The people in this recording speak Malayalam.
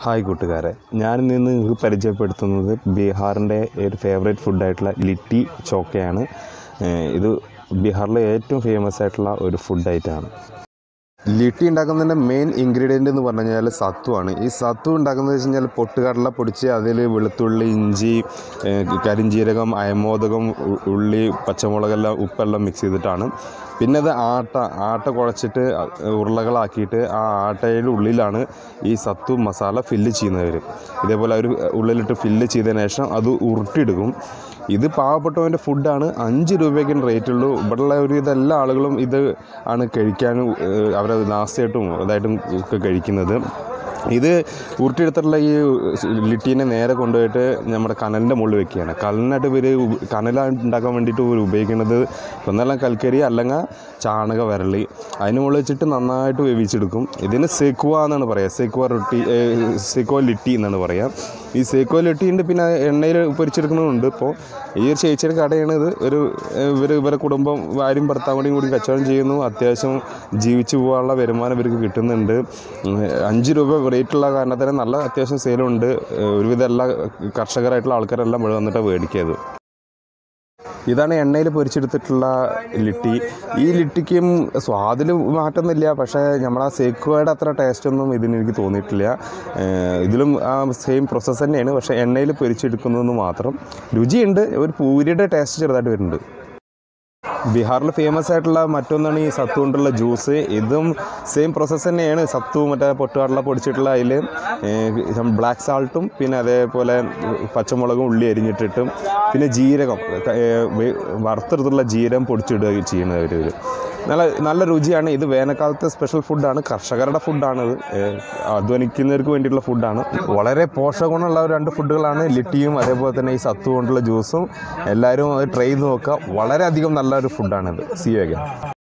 ഹായ് കൂട്ടുകാരെ ഞാൻ ഇന്ന് നിങ്ങൾക്ക് പരിചയപ്പെടുത്തുന്നത് ബീഹാറിൻ്റെ ഒരു ഫേവറേറ്റ് ഫുഡായിട്ടുള്ള ലിറ്റി ചോക്കയാണ് ഏഹ് ഇത് ബീഹാറിലെ ഏറ്റവും ഫേമസ് ആയിട്ടുള്ള ഒരു ഫുഡ് ഐറ്റമാണ് ലിട്ടി ഉണ്ടാക്കുന്നതിൻ്റെ മെയിൻ ഇൻഗ്രീഡിയൻ്റ് എന്ന് പറഞ്ഞു കഴിഞ്ഞാൽ സത്തുവാണ് ഈ സത്തു ഉണ്ടാക്കുന്നത് വെച്ച് കഴിഞ്ഞാൽ പൊട്ടുകടല പൊടിച്ച് അതിൽ വെളുത്തുള്ളി ഇഞ്ചി ഏഹ് കരിഞ്ജീരകം അയമോദകം ഉ- ഉള്ളി പച്ചമുളകെല്ലാം ഉപ്പെല്ലാം മിക്സ് ചെയ്തിട്ടാണ് പിന്നെ അത് ആട്ട ആട്ട കുഴച്ചിട്ട് ഉരുളകളാക്കിയിട്ട് ആ ആട്ടയുടെ ഉള്ളിലാണ് ഈ സത്തു മസാല ഫില്ല് ചെയ്യുന്നവർ ഇതേപോലെ അവർ ഉള്ളിലിട്ട് ഫില്ല് ചെയ്തതിന് ശേഷം അത് ഉരുട്ടിയെടുക്കും ഇത് പാവപ്പെട്ടവൻ്റെ ഫുഡാണ് അഞ്ച് രൂപയ്ക്ക് റേറ്റ് ഉള്ളൂ ഇവിടെയുള്ള ഒരു ഇതെല്ലാ ആളുകളും ഇത് ആണ് കഴിക്കാനും ഏഹ് അവരത് നാസ്തിയായിട്ടും ഇതായിട്ടും ഒക്കെ കഴിക്കുന്നത് ഇത് ഉരുട്ടിയെടുത്തിട്ടുള്ള ഈ ലിട്ടീനെ നേരെ കൊണ്ടുപോയിട്ട് നമ്മുടെ കനലിൻ്റെ മുകളിൽ വെക്കുകയാണ് കനലിനായിട്ട് ഇവർ കനല ഉണ്ടാക്കാൻ വേണ്ടിയിട്ട് ഇവർ ഉപയോഗിക്കുന്നത് ഒന്നെല്ലാം കൽക്കരി അല്ലെങ്കിൽ ചാണക വരളി അതിന് മുകളിൽ വെച്ചിട്ട് നന്നായിട്ട് വേവിച്ചെടുക്കും ഇതിന് സെക്കുവ എന്നാണ് പറയുക സെക്കുവ റൊട്ടി സെക്കുവ ലിട്ടി എന്നാണ് പറയുക ഈ സെക്കുവ ലിട്ടിയുണ്ട് പിന്നെ എണ്ണയിൽ പൊരിച്ചെടുക്കുന്നുണ്ട് ഇപ്പോൾ ഈ ഒരു ചേച്ചിയുടെ കടയാണ് ഇത് ഒരു ഇവർ ഇവരെ കുടുംബം ഭാര്യയും ഭർത്താവിനെയും കൂടി കച്ചവടം ചെയ്യുന്നു അത്യാവശ്യം ജീവിച്ചു പോകാനുള്ള വരുമാനം ഇവർക്ക് കിട്ടുന്നുണ്ട് ഉം, അഞ്ച് രൂപ റേറ്റുള്ള കാരണത്തിന് നല്ല അത്യാവശ്യം സെയിലുണ്ട് ഒരുവിധം എല്ലാ കർഷകരായിട്ടുള്ള ആൾക്കാരെല്ലാം ഇവിടെ വന്നിട്ട് മേടിക്കിയത് ഇതാണ് എണ്ണയിൽ പൊരിച്ചെടുത്തിട്ടുള്ള ലിട്ടി ഈ ലിട്ടിക്കും സ്വാദിൽ മാറ്റമൊന്നുമില്ല പക്ഷേ നമ്മളാ സേക്കുവയുടെ അത്ര ടേസ്റ്റൊന്നും ഇതിന് എനിക്ക് തോന്നിയിട്ടില്ല ഏഹ് ഇതിലും ആ സെയിം പ്രോസസ്സ് തന്നെയാണ് പക്ഷേ എണ്ണയിൽ പൊരിച്ചെടുക്കുന്നതെന്ന് മാത്രം രുചിയുണ്ട് ഒരു പൂരിയുടെ ടേസ്റ്റ് ചെറുതായിട്ട് വരുന്നുണ്ട് ബീഹാറിൽ ഫേമസ് ആയിട്ടുള്ള മറ്റൊന്നാണ് ഈ സത്തു കൊണ്ടുള്ള ജ്യൂസ് ഇതും സെയിം പ്രോസസ്സ് തന്നെയാണ് സത്തു മറ്റേ പൊട്ടുകടല പൊടിച്ചിട്ടുള്ള അതിൽ ബ്ലാക്ക് സാൾട്ടും പിന്നെ അതേപോലെ പച്ചമുളകും ഉള്ളി അരിഞ്ഞിട്ടിട്ടും പിന്നെ ജീരകം ഏഹ് വെ- വറുത്തെടുത്തുള്ള ജീരകം പൊടിച്ചിടുക ചെയ്യുന്നത് അവർ നല്ല നല്ല രുചിയാണ് ഇത് വേനൽക്കാലത്തെ സ്പെഷ്യൽ ഫുഡാണ് കർഷകരുടെ ഫുഡാണിത് ഏഹ് അധ്വാനിക്കുന്നവർക്ക് വേണ്ടിയിട്ടുള്ള ഫുഡാണ് വളരെ പോഷകഗുണമുള്ള രണ്ട് ഫുഡുകളാണ് ലിട്ടിയും അതേപോലെ തന്നെ ഈ സത്തു കൊണ്ടുള്ള ജ്യൂസും എല്ലാവരും അത് ട്രൈ ചെയ്ത് നോക്കുക വളരെയധികം നല്ലൊരു ഫുഡാണിത് സി യു അഗൈൻ